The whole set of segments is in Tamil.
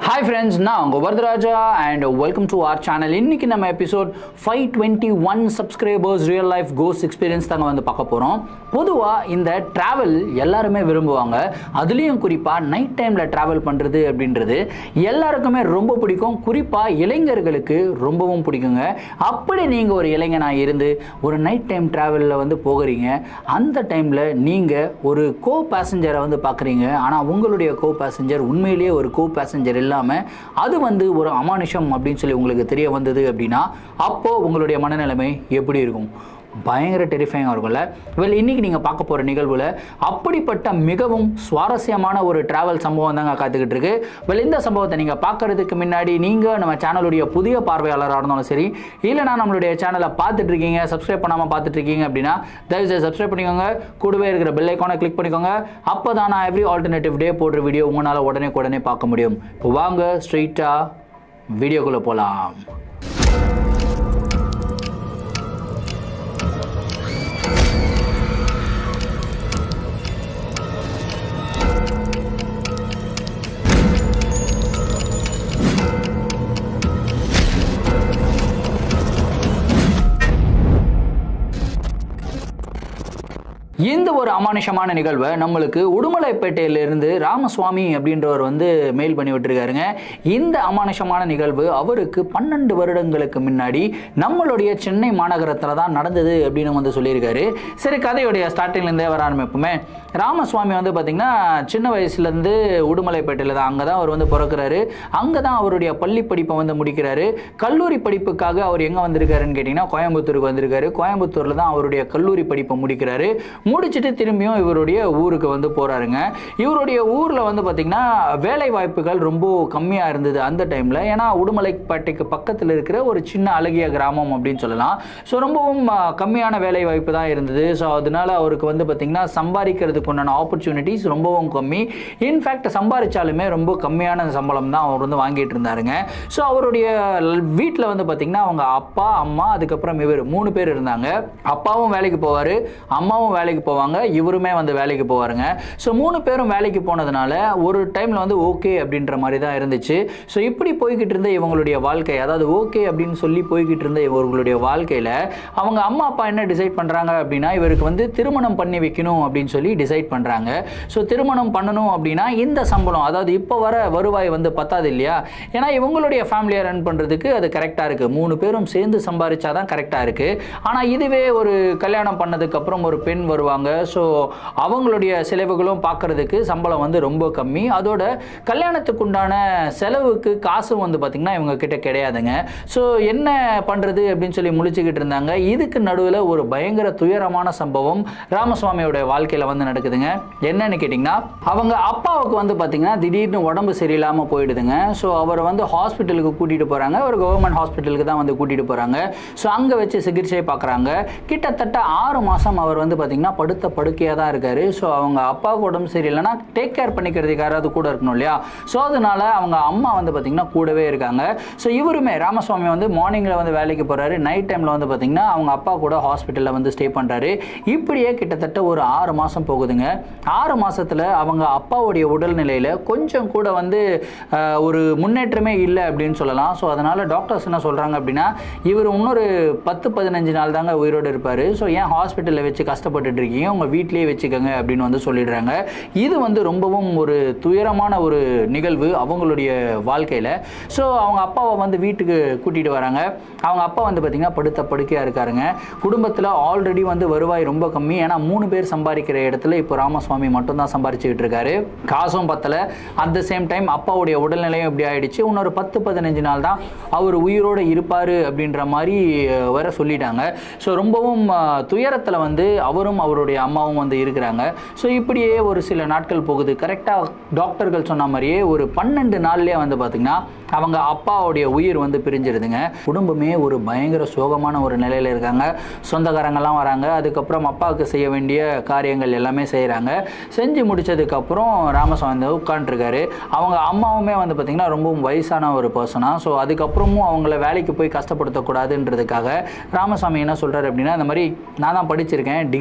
ஹாய் ஃப்ரெண்ட்ஸ் நான் உங்கள் Varadaraja and welcome to our channel இன்னைக்கு நம்ம episode five twenty one subscribers real life கோஸ் எக்ஸ்பீரியன்ஸ் தாங்க வந்து பார்க்க போகிறோம் பொதுவாக இந்த ட்ராவல் எல்லாருமே விரும்புவாங்க அதுலேயும் குறிப்பாக நைட் டைமில் ட்ராவல் பண்ணுறது அப்படின்றது எல்லாருக்குமே ரொம்ப பிடிக்கும் குறிப்பாக இளைஞர்களுக்கு ரொம்பவும் பிடிக்குங்க அப்படி நீங்கள் ஒரு இளைஞனாக இருந்து ஒரு நைட் டைம் ட்ராவலில் வந்து போகிறீங்க அந்த டைமில் நீங்கள் ஒரு கோ பேசஞ்சரை வந்து பார்க்குறீங்க ஆனால் உங்களுடைய கோ பேசஞ்சர் உண்மையிலேயே ஒரு கோ பேசஞ்சர் இல்லாமல் அது வந்து ஒரு அமானுஷம் அப்படின்னு சொல்லி உங்களுக்கு தெரிய வந்தது அப்படின்னா அப்போது உங்களுடைய மனநிலைமை எப்படி இருக்கும் பயங்கர டெரிஃபைங்காக இருக்கும்ல வெல் இன்றைக்கி நீங்கள் பார்க்க போகிற நிகழ்வில் அப்படிப்பட்ட மிகவும் சுவாரஸ்யமான ஒரு ட்ராவல் சம்பவம் தாங்க காத்துக்கிட்டு இருக்கு வெல் இந்த சம்பவத்தை நீங்கள் பார்க்கறதுக்கு முன்னாடி நீங்கள் நம்ம சேனலுடைய புதிய பார்வையாளராக இருந்தாலும் சரி இல்லைனா நம்மளுடைய சேனலை பார்த்துட்டு இருக்கீங்க சப்ஸ்கிரைப் பண்ணாமல் பார்த்துட்டு இருக்கீங்க அப்படின்னா தயவுசெய்து சப்ஸ்கிரைப் பண்ணிக்கோங்க கூடவே இருக்கிற பெல் ஐக்கானை கிளிக் பண்ணிக்கோங்க அப்போ தான் நான் எவ்ரி ஆல்டர்னேட்டிவ் டே போடுற வீடியோ உங்களால் உடனே உடனே பார்க்க முடியும் இப்போ வாங்க ஸ்ட்ரெயிட்டாக வீடியோக்குள்ளே போகலாம் இந்த ஒரு அமானுஷமான நிகழ்வை நம்மளுக்கு உடுமலைப்பேட்டையிலிருந்து ராமசுவாமி அப்படின்றவர் வந்து மெயில் பண்ணி விட்டுருக்காருங்க இந்த அமானுஷமான நிகழ்வு அவருக்கு பன்னெண்டு வருடங்களுக்கு முன்னாடி நம்மளுடைய சென்னை மாநகரத்தில் தான் நடந்தது அப்படின்னு வந்து சொல்லியிருக்காரு சரி கதையுடைய ஸ்டார்டிங்லேருந்தே வர ஆரம்பிப்போமே ராமசுவாமி வந்து பார்த்திங்கன்னா சின்ன வயசுலேருந்து உடுமலைப்பேட்டையில் தான் அங்கே தான் அவர் வந்து பிறக்கிறாரு அங்கே தான் அவருடைய பள்ளி படிப்பை வந்து முடிக்கிறாரு கல்லூரி படிப்புக்காக அவர் எங்கே வந்திருக்காருன்னு கேட்டிங்கன்னா கோயம்புத்தூருக்கு வந்திருக்காரு கோயம்புத்தூரில் தான் அவருடைய கல்லூரி படிப்பை முடிக்கிறாரு முடிச்சுட்டு திரும்பியும் இவருடைய ஊருக்கு வந்து போகிறாருங்க இவருடைய ஊரில் வந்து பார்த்திங்கன்னா வேலை வாய்ப்புகள் ரொம்ப கம்மியாக இருந்தது அந்த டைமில் ஏன்னா உடுமலைப்பேட்டைக்கு பக்கத்தில் இருக்கிற ஒரு சின்ன அழகிய கிராமம் அப்படின்னு சொல்லலாம் ஸோ ரொம்பவும் ஆ, கம்மியான வேலை வாய்ப்பு தான் இருந்தது ஸோ அதனால அவருக்கு வந்து பார்த்திங்கன்னா சம்பாதிக்கிறதுக்கு உண்டான ஆப்பர்ச்சுனிட்டிஸ் ரொம்பவும் கம்மி இன்ஃபேக்ட் சம்பாதிச்சாலுமே ரொம்ப கம்மியான சம்பளம் தான் அவர் வந்து வாங்கிட்டு இருந்தாருங்க ஸோ அவருடைய வீட்டில் வந்து பார்த்திங்கன்னா அவங்க அப்பா அம்மா அதுக்கப்புறம் இவர் மூணு பேர் இருந்தாங்க அப்பாவும் வேலைக்கு போவார் அம்மாவும் வேலைக்கு போவாங்க இவருமே வந்து வேலைக்கு போவாருங்க ஸோ மூணு பேரும் வேலைக்கு போனதுனால ஒரு டைமில் வந்து ஓகே அப்படின்ற மாதிரி தான் இருந்துச்சு ஸோ இப்படி போய்கிட்டு இருந்த இவங்களுடைய வாழ்க்கை அதாவது ஓகே அப்படின்னு சொல்லி போய்கிட்டு இருந்த இவர்களுடைய வாழ்க்கையில் அவங்க அம்மா அப்பா என்ன டிசைட் பண்ணுறாங்க அப்படின்னா இவருக்கு வந்து திருமணம் பண்ணி வைக்கணும் அப்படின்னு சொல்லி டிசைட் பண்ணுறாங்க ஸோ திருமணம் பண்ணணும் அப்படின்னா இந்த சம்பளம் அதாவது இப்போ வர வருவாய் வந்து பத்தாது இல்லையா ஏன்னா இவங்களுடைய ஃபேமிலியை ரன் பண்ணுறதுக்கு அது கரெக்டாக இருக்குது மூணு பேரும் சேர்ந்து சம்பாதிச்சா தான் கரெக்டாக இருக்குது ஆனால் இதுவே ஒரு கல்யாணம் பண்ணதுக்கப்புறம் ஒரு பெண் வருவாங்க ஸோ அவங்களுடைய செலவுகளும் பார்க்கறதுக்கு சம்பளம் வந்து ரொம்ப கம்மி அதோட கல்யாணத்துக்கு உண்டான செலவுக்கு காசும் வந்து பார்த்திங்கன்னா இவங்க கிட்ட கிடையாதுங்க ஸோ என்ன பண்ணுறது அப்படின்னு சொல்லி முழிச்சுக்கிட்டு இருந்தாங்க இதுக்கு நடுவில் ஒரு பயங்கர துயரமான சம்பவம் ராமசுவாமியோட வாழ்க்கையில் வந்து நடக்குதுங்க என்னன்னு கேட்டிங்கன்னா அவங்க அப்பாவுக்கு வந்து பார்த்திங்கன்னா திடீர்னு உடம்பு சரியில்லாமல் போயிடுதுங்க ஸோ அவர் வந்து ஹாஸ்பிட்டலுக்கு கூட்டிகிட்டு போகிறாங்க ஒரு கவர்மெண்ட் ஹாஸ்பிட்டலுக்கு தான் வந்து கூட்டிகிட்டு போகிறாங்க ஸோ அங்கே வச்சு சிகிச்சை பார்க்குறாங்க கிட்டத்தட்ட ஆறு மாதம் அவர் வந்து பார்த்திங்கன்னா படுத்த படுக்கையாக தான் இருக்காரு ஸோ அவங்க அப்பாவுக்கு உடம்பு சரியில்லைன்னா டேக் கேர் பண்ணிக்கிறதுக்கு யாராவது கூட இருக்கணும் இல்லையா ஸோ அதனால அவங்க அம்மா வந்து பார்த்திங்கன்னா கூடவே இருக்காங்க ஸோ இவருமே ராமசுவாமி வந்து மார்னிங்கில் வந்து வேலைக்கு போகிறாரு நைட் டைமில் வந்து பார்த்திங்கன்னா அவங்க அப்பா கூட ஹாஸ்பிட்டலில் வந்து ஸ்டே பண்ணுறாரு இப்படியே கிட்டத்தட்ட ஒரு ஆறு மாதம் போகுதுங்க ஆறு மாசத்துல அவங்க அப்பாவுடைய உடல்நிலையில் கொஞ்சம் கூட வந்து ஆஹ், ஒரு முன்னேற்றமே இல்லை அப்படின்னு சொல்லலாம் ஸோ அதனால் டாக்டர்ஸ் என்ன சொல்கிறாங்க அப்படின்னா இவர் இன்னொரு பத்து பதினஞ்சு நாள் தாங்க உயிரோடு இருப்பார் ஸோ ஏன் ஹாஸ்பிட்டலில் வச்சு கஷ்டப்பட்டுட்டு இருக்கீங்க உங்கள் வீட்டிலேயே வச்சுக்கோங்க அப்படின்னு வந்து சொல்லிடுறாங்க இது வந்து ரொம்பவும் ஒரு துயரமான ஒரு நிகழ்வு அவங்களுடைய வாழ்க்கையில் ஸோ அவங்க அப்பாவை வந்து வீட்டுக்கு கூட்டிகிட்டு வராங்க அவங்க அப்பா வந்து பார்த்திங்கன்னா படுத்த படுக்கையாக இருக்காருங்க குடும்பத்தில் ஆல்ரெடி வந்து வருவாய் ரொம்ப கம்மி ஏன்னா மூணு பேர் சம்பாதிக்கிற இடத்துல இப்போ ராமசுவாமி மட்டும்தான் சம்பாரிச்சுக்கிட்டு இருக்காரு காசும் பத்தலை அட் த சேம் டைம் அப்பாவுடைய உடல்நிலையும் இப்படி ஆயிடுச்சு இன்னொரு பத்து பதினஞ்சு நாள் தான் அவர் உயிரோடு இருப்பார் அப்படின்ற மாதிரி அஹ், வர சொல்லிட்டாங்க ஸோ ரொம்பவும் துயரத்தில் வந்து அவரும் அவருடைய அம்மாவும் வந்து இருக்கிறாங்க ஸோ இப்படியே ஒரு சில நாட்கள் போகுது கரெக்டாக டாக்டர்கள் சொன்ன மாதிரியே ஒரு பன்னெண்டு நாள்லேயே வந்து பார்த்திங்கன்னா அவங்க அப்பாவுடைய உயிர் வந்து பிரிஞ்சிருதுங்க குடும்பமே ஒரு பயங்கர சோகமான ஒரு நிலையில் இருக்காங்க சொந்தக்காரங்கெல்லாம் வராங்க அதுக்கப்புறம் அப்பாவுக்கு செய்ய வேண்டிய காரியங்கள் எல்லாமே செய்கிறாங்க செஞ்சு முடிச்சதுக்கப்புறம் ராமசாமி வந்து உட்காண்ட்ருக்காரு அவங்க அம்மாவுமே வந்து பார்த்திங்கன்னா ரொம்பவும் வயசான ஒரு பர்சனாக ஸோ அதுக்கப்புறமும் அவங்கள வேலைக்கு போய் கஷ்டப்படுத்தக்கூடாதுன்றதுக்காக ராமசாமி என்ன சொல்கிறாரு அப்படின்னா இந்த மாதிரி நான் தான் படிச்சிருக்கேன் டிகிரி எல்லாமே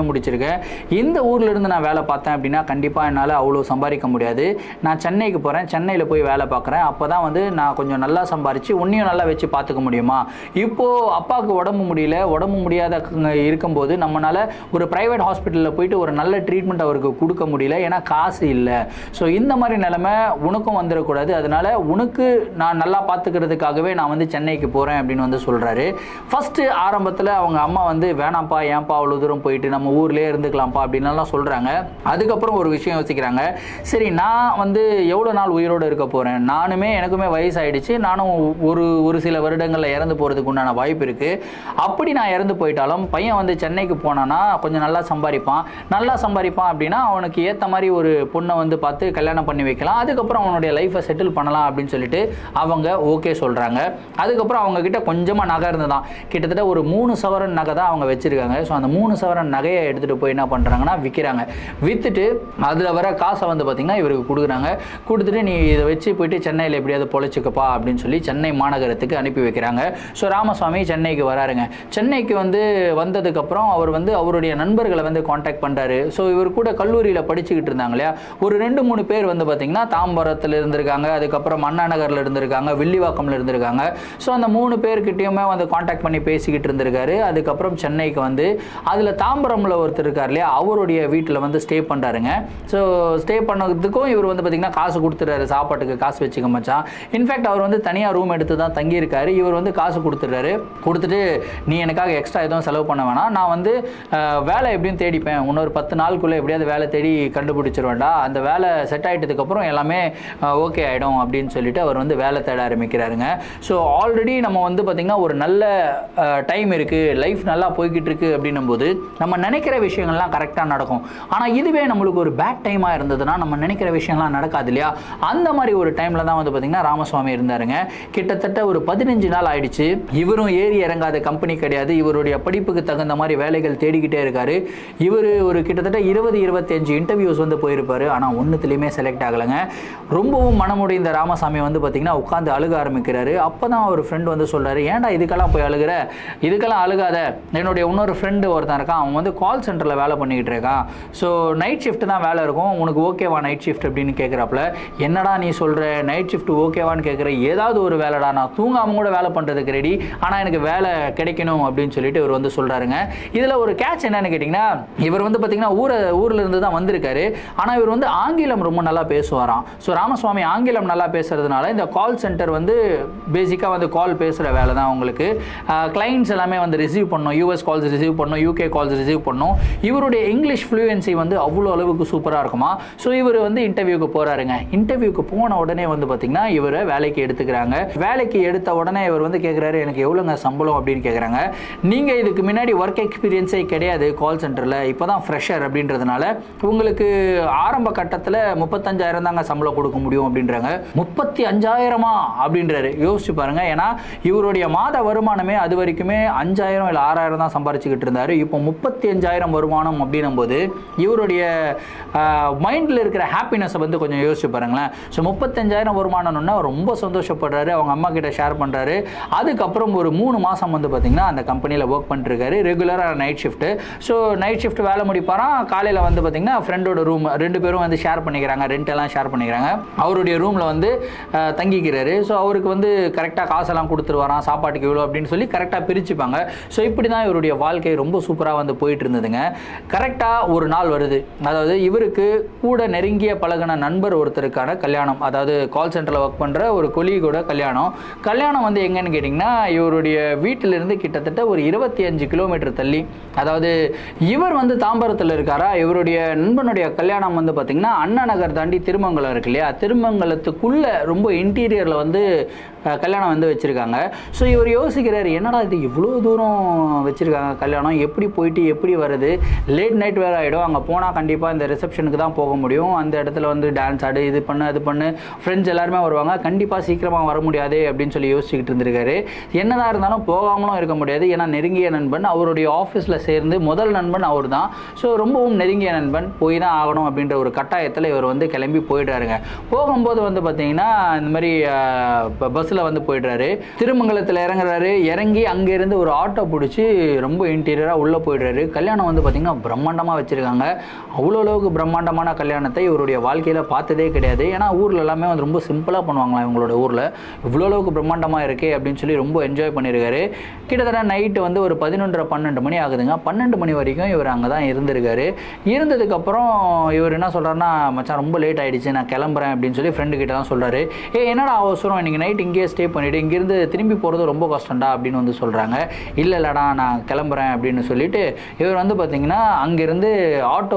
முடிச்சிருக்கேன் இந்த ஊர்ல இருந்து நான் வேலை பார்த்தேன் அப்படின்னா கண்டிப்பாக என்னால் அவ்வளோ சம்பாதிக்க முடியாது நான் சென்னைக்கு போகிறேன் சென்னையில் போய் வேலை பார்க்குறேன் அப்போ தான் வந்து நான் கொஞ்சம் நல்லா சம்பாரித்து உன்னையும் நல்லா வச்சு பார்த்துக்க முடியுமா இப்போது அப்பாவுக்கு உடம்பு முடியல உடம்பு முடியாத க- இருக்கும்போது நம்மளால் ஒரு ப்ரைவேட் ஹாஸ்பிட்டலில் போயிட்டு ஒரு நல்ல ட்ரீட்மெண்ட் அவருக்கு கொடுக்க முடியல ஏன்னா காசு இல்லை ஸோ இந்த மாதிரி நிலைமை உனக்கும் வந்துடக்கூடாது அதனால உனக்கு நான் நல்லா பார்த்துக்கிறதுக்காகவே நான் வந்து சென்னைக்கு போகிறேன் அப்படின்னு வந்து சொல்கிறாரு ஃபஸ்ட்டு ஆரம்பத்தில் அவங்க அம்மா வந்து வேணாம்ப்பா ஏன்ப்பா அவ்வளோ தூரம் போயிட்டு நம்ம ஊர்லேயே இருந்துக்கலாம்ப்பா அப்படின்னுலாம் சொல்கிறாங்க அதுக்கப்புறம் ஒரு விஷயம் யோசிக்கிறாங்க சரி நான் வந்து எவ்வளோ நாள் உயிரோடு இருக்க போகிறேன் நானுமே எனக்குமே வயசாயிடுச்சு நானும் ஒரு ஒரு சில வருடங்களில் இறந்து போகிறதுக்கு உண்டான வாய்ப்பு இருக்குது அப்படி நான் இறந்து போயிட்டாலும் பையன் வந்து சென்னைக்கு போனான்னா கொஞ்சம் நல்லா சம்பாதிப்பான் நல்லா சம்பாதிப்பான் அப்படின்னா அவனுக்கு ஏற்ற மாதிரி ஒரு பொண்ணை வந்து பார்த்து கல்யாணம் பண்ணி வைக்கலாம் அதுக்கப்புறம் அவனுடைய லைஃப்பை செட்டில் பண்ணலாம் அப்படின்னு சொல்லிட்டு அவங்க ஓகே சொல்கிறாங்க அதுக்கப்புறம் அவங்க கிட்ட கொஞ்சமாக நகை இருந்ததான் கிட்டத்தட்ட ஒரு மூணு சவரன் நகை தான் அவங்க வச்சிருக்காங்க ஸோ அந்த மூணு சவரன் நகையை எடுத்துகிட்டு போய் என்ன பண்ணுறாங்கன்னா விற்கிறாங்க விற்றுட்டு அதில் வர காசை வந்து பார்த்திங்கன்னா இவருக்கு கொடுக்குறாங்க கொடுத்துட்டு நீ இதை வச்சு போயிட்டு சென்னையில் எப்படியாவது பொழைச்சிக்கப்பா அப்படின்னு சொல்லி சென்னை மாநகரத்துக்கு அனுப்பி வைக்கிறாங்க ஸோ ராமசுவாமி சென்னைக்கு வராருங்க சென்னைக்கு வந்து வந்ததுக்கப்புறம் அவர் வந்து அவருடைய நண்பர்களை வந்து காண்டாக்ட் பண்ணுறாரு ஸோ இவர் கூட கல்லூரியில் படிச்சுக்கிட்டு இருந்தாங்க இல்லையா ஒரு ரெண்டு மூணு பேர் வந்து பார்த்திங்கன்னா தாம்பரத்தில் இருந்திருக்காங்க அதுக்கப்புறம் அண்ணா நகரில் இருந்திருக்காங்க வில்லிவாக்கம்ல இருந்திருக்காங்க ஸோ அந்த மூணு பேர்கிட்டயுமே வந்து காண்டாக்ட் பண்ணி பேசிக்கிட்டு இருந்திருக்காரு அதுக்கப்புறம் சென்னைக்கு வந்து அதில் தாம்பரம்ல ஒருத்தர் இருக்கார் இல்லையா அவருடைய வீட்டில் வந்து ஸ்டே பண்ணுறாருங்க ஸோ ஸ்டே பண்ணதுக்கும் இவர் வந்து பார்த்திங்கன்னா காசு கொடுத்துறாரு சாப்பாட்டுக்கு காசு வச்சுக்க மச்சான் இன்ஃபேக்ட் அவர் வந்து தனியாக ரூம் எடுத்து தான் தங்கியிருக்காரு இவர் வந்து காசு கொடுத்துட்றாரு கொடுத்துட்டு நீ எனக்காக எக்ஸ்ட்ரா எதுவும் செலவு பண்ண வேணாம் நான் வந்து அஹ், வேலை எப்படியும் தேடிப்பேன் இன்னொரு பத்து நாளுக்குள்ளே எப்படியாவது வேலை தேடி கண்டுபிடிச்சிருவேன்டா அந்த வேலை செட் ஆகிட்டதுக்கப்புறம் எல்லாமே ஓகே ஆகிடும் அப்படின்னு சொல்லிட்டு அவர் வந்து வேலை தேட ஆரம்பிக்கிறாருங்க ஸோ ஆல்ரெடி நம்ம வந்து பார்த்திங்கன்னா ஒரு நல்ல டைம் இருக்குது லைஃப் நல்லா போய்கிட்டு இருக்கு அப்படின்னும் போது நம்ம நினைக்கிற விஷயங்கள்லாம் கரெக்டாக நடக்கும் ஆனால் இதுவே நம்மளுக்கு ஒரு பேட் டைமாக இருந்ததுன்னா நம்ம நினைக்கிற விஷயம்லாம் நடக்காது இல்லையா அந்த மாதிரி ஒரு டைமில் தான் வந்து பார்த்திங்கன்னா ராமசுவாமி இருந்தாருங்க கிட்டத்தட்ட ஒரு பதினஞ்சு நாள் ஆயிடுச்சு இவரும் ஏறி இறங்காத கம்பெனி கிடையாது இவருடைய படிப்புக்கு தகுந்த மாதிரி வேலைகள் தேடிக்கிட்டே இருக்காரு இவர் ஒரு கிட்டத்தட்ட இருபது இருபத்தஞ்சு இன்டர்வியூஸ் வந்து போயிருப்பாரு ஆனால் ஒன்றுத்துலேயுமே செலக்ட் ஆகலைங்க ரொம்பவும் மனமுடைந்த ராமசாமி வந்து பார்த்திங்கன்னா உட்காந்து அழுக ஆரம்பிக்கிறாரு அப்போ தான் அவர் ஃப்ரெண்ட் வந்து சொல்றாரு ஏன்டா இதுக்கெல்லாம் போய் அழுகிற இதுக்கெல்லாம் அழுகாத என்னுடைய இன்னொரு ஃப்ரெண்டு ஒருத்தன் இருக்கான் அவன் வந்து கால் சென்டரில் வேலை பண்ணிக்கிட்டு இருக்கான் ஸோ நைட் ஷிஃப்ட் தான் வேலை இருக்கும் உனக்கு ஓகேவா நைட் ஷிஃப்ட் அப்படின்னு கேட்குறாப்புல என்னடா நீ சொல்கிற நைட் ஷிஃப்ட் ஓகேவான்னு கேட்குற ஏதாவது ஒரு வேலைடா நான் தூங்காம கூட வேலை பண்ணுறதுக்கு ரெடி ஆனால் எனக்கு வேலை கிடைக்கணும் அப்படின்னு சொல்லிட்டு இவர் வந்து சொல்கிறாருங்க இதில் ஒரு கேட்ச் என்னன்னு கேட்டிங்கன்னா இவர் வந்து பார்த்தீங்கன்னா ஊரை ஊரில் இருந்து தான் வந்திருக்காரு ஆனால் இவர் வந்து ஆங்கிலம் ரொம்ப நல்லா பேசுவாராம் ஸோ ராமசுவாமி ஆங்கிலம் நல்லா பேசுறதுனால இந்த கால் சென்டர் வந்து பேசிக்காக வந்து கால் பேசுகிற வேலை தான் உங்களுக்கு கிளைண்ட்ஸ் எல்லாமே வந்து ரிசீவ் பண்ணணும் யூஎஸ் கால்ஸ் ரிசீவ் பண்ணணும் யூகே கால்ஸ் ரிசீவ் பண்ணணும் இவருடைய இங்கிலீஷ் ஃப்ளூயன்சி வந்து அவ்வளோ அளவுக்கு சூப்பராக இருக்குமா ஸோ இவர் வந்து இன்டர்வியூக்கு போகிறாருங்க இன்டர்வியூக்கு போன உடனே வந்து பார்த்தீங்கன்னா இவரை வேலைக்கு எடுத்துக்கிறாங்க வேலைக்கு எடுத்த உடனே இவர் வந்து கேட்குறாரு எனக்கு எவ்வளோங்க சம்பளம் அப்படின்னு கேட்குறாங்க நீங்கள் இதுக்கு முன்னாடி ஒர்க் எக்ஸ்பீரியன்ஸே கிடையாது கால் சென்டரில் இப்போ தான் ஃப்ரெஷர் அப்படின்றதுனால உங்களுக்கு ஆரம்ப கட்டத்தில் முப்பத்தஞ்சாயிரம் தாங்க சம்பளம் கொடுக்க முடியும் அப்படின்றாங்க முப்பத்தி அஞ்சாயிரமா அப்படின்றாரு யோசிச்சு பாருங்க ஏன்னா இவருடைய மாத வருமானமே அது வரைக்குமே அஞ்சாயிரம் இல்லை ஆறாயிரம் தான் சம்பாரிச்சுக்கிட்டு இருந்தாரு இப்போ முப்பத்தி அஞ்சாயிரம் வருமானம் அப்படின்னும் போது இவருடைய மைண்டில் இருக்கிற ஹாப்பினஸை வந்து கொஞ்சம் யோசிச்சு பாருங்களேன் ஸோ முப்பத்தஞ்சாயிரம் வருமானம்னா ரொம்ப சந்தோஷப்படுறாரு அவங்க அம்மா கிட்ட ஷேர் பண்ணுறாரு அதுக்கப்புறம் ஒரு மூணு மாதம் வந்து பார்த்தீங்கன்னா அந்த கம்பெனியில் ஒர்க் பண்ணிருக்காரு ரெகுலராக night shift so night shift வேலை முடிப்பாராம் காலையில் வந்து பார்த்தீங்கன்னா ஃப்ரெண்டோட ரூம் ரெண்டு பேரும் வந்து ஷேர் பண்ணிக்கிறாங்க ரெண்ட் எல்லாம் ஷேர் பண்ணிக்கிறாங்க அவருடைய ரூமில் வந்து அஹ், தங்கிக்கிறாரு ஸோ அவருக்கு வந்து கரெக்டாக காசெல்லாம் கொடுத்துருவாராம் சாப்பாட்டுக்கு இவ்வளோ அப்படின்னு சொல்லி கரெக்டாக பிரிச்சுப்பாங்க ஸோ இப்படி தான் இவருடைய வாழ்க்கை ரொம்ப சூப்பராக வந்து போயிட்டு இருந்ததுங்க கரெக்டாக ஒரு நாள் வருது அதாவது இவருக்கு கூட நெருங்கிய பழகின நண்பர் ஒருத்தருக்கான கல்யாணம் அதாவது கால் சென்டரில் ஒர்க் பண்ணுற ஒரு கொலீகோட கல்யாணம் கல்யாணம் வந்து எங்கன்னு கேட்டிங்கன்னா இவருடைய வீட்டிலிருந்து கிட்டத்தட்ட ஒரு இருபத்தி அஞ்சு கிலோமீட்டர் தள்ளி அதாவது இவர் வந்து தாம்பரத்தில் இருக்காரா இவருடைய நண்பனுடைய கல்யாணம் வந்து பார்த்திங்கன்னா அண்ணா நகர் தாண்டி திருமங்கலம் இருக்கு இல்லையா திருமங்கலத்துக்குள்ள ரொம்ப இன்டீரியரில் வந்து அஹ், கல்யாணம் வந்து வச்சுருக்காங்க ஸோ இவர் யோசிக்கிறாரு என்னடா இது இவ்வளோ தூரம் வச்சுருக்காங்க கல்யாணம் எப்படி போயிட்டு எப்படி வருது லேட் நைட் வேறு ஆகிடும் அங்கே போனால் கண்டிப்பாக இந்த ரிசப்ஷனுக்கு தான் போக முடியும் அந்த இடத்துல வந்து டான்ஸ் ஆடு இது பண்ணு அது பண்ணு ஃப்ரெண்ட்ஸ் எல்லாருமே வருவாங்க கண்டிப்பாக சீக்கிரமாக வர முடியாது அப்படின்னு சொல்லி யோசிச்சுக்கிட்டு இருந்திருக்காரு என்னதான் இருந்தாலும் போகாமலும் இருக்க முடியாது ஏன்னா நெருங்கிய நண்பன் அவருடைய ஆஃபீஸில் சேர்ந்து முதல் நண்பன் அவர் தான் ஸோ ரொம்பவும் நெருங்கிய நண்பன் போய் தான் ஆகணும் அப்படின்ற ஒரு கட்டாயத்தில் இவர் வந்து கிளம்பி போயிட்டாருங்க போகும்போது வந்து பார்த்தீங்கன்னா இந்த மாதிரி பஸ்ஸில் வந்து போயிடுறாரு திருமங்கலத்தில் இறங்குறாரு இறங்கி அங்கேருந்து ஒரு ஆட்டோ பிடிச்சி ரொம்ப இன்டீரியராக உள்ளே போயிடுறாரு கல்யாணம் வந்து பார்த்திங்கன்னா பிரம்மாண்டமாக வச்சுருக்காங்க அவ்வளோ அளவுக்கு பிரம்மாண்டமான கல்யாணத்தை இவருடைய வாழ்க்கையில் பார்த்ததே கிடையாது ஏன்னா ஊரில் எல்லாமே வந்து ரொம்ப சிம்பிளாக பண்ணுவாங்களாம் இவங்களோட ஊரில் இவ்வளோ அளவுக்கு பிரம்மாண்டமாக இருக்கே அப்படின்னு சொல்லி ரொம்ப என்ஜாய் பண்ணியிருக்காரு கிட்டத்தட்ட நைட்டு வந்து ஒரு பதினொன்றரை பன்னெண்டு மணி ஆகுதுங்க பன்னெண்டு மணி வரைக்கும் இவர் அங்கே தான் இருந்திருக்காரு இருந்ததுக்கப்புறம் இவர் என்ன சொல்கிறாருன்னா மச்சான் ரொம்ப லேட் ஆகிடுச்சு நான் கிளம்புறேன் அப்படின்னு சொல்லி ஃப்ரெண்டு கிட்ட தான் சொல்கிறாரு ஏ என்னடா அவசரம் இன்றைக்கி நைட் இங்கேயே ஸ்டே பண்ணிவிட்டு இங்கேருந்து திரும்பி போகிறது ரொம்ப கஷ்டம்டா அப்படின்னு வந்து சொல்கிறாங்க இல்லை இல்லைடா நான் கிளம்புறேன் அப்படின்னு சொல்லிட்டு இவர் வந்து பார்த்தீங்கன்னா அங்கேருந்து ஆட்டோ